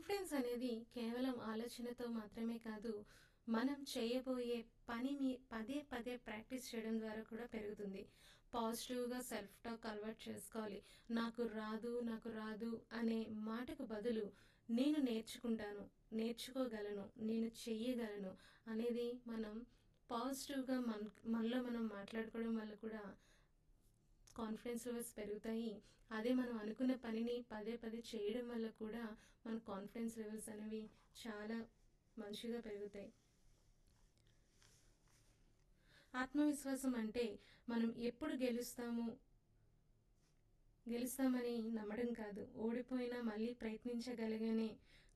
confidence అనేది కేవలం ఆలోచనతో మాత్రమే కాదు మనం చేయబోయే పని మీ పదే పదే ప్రాక్టీస్ చేయడం ద్వారా కూడా పెరుగుతుంది పాజిటివ్గా సెల్ఫ్ టాక్ అలవాటు చేసుకోవాలి నాకు రాదు నాకు రాదు అనే మాటకు బదులు నేను నేర్చుకుంటాను నేర్చుకోగలను నేను చెయ్యగలను అనేది మనం పాజిటివ్గా మన మనలో మనం మాట్లాడుకోవడం వల్ల కూడా కాన్ఫిడెన్స్ లెవెల్స్ పెరుగుతాయి అదే మనం అనుకున్న పనిని పదే పదే చేయడం వల్ల కూడా మన కాన్ఫిడెన్స్ లెవెల్స్ అనేవి చాలా మంచిగా పెరుగుతాయి ఆత్మవిశ్వాసం అంటే మనం ఎప్పుడు గెలుస్తాము గెలుస్తామని నమ్మడం కాదు ఓడిపోయినా మళ్ళీ ప్రయత్నించగలిగనే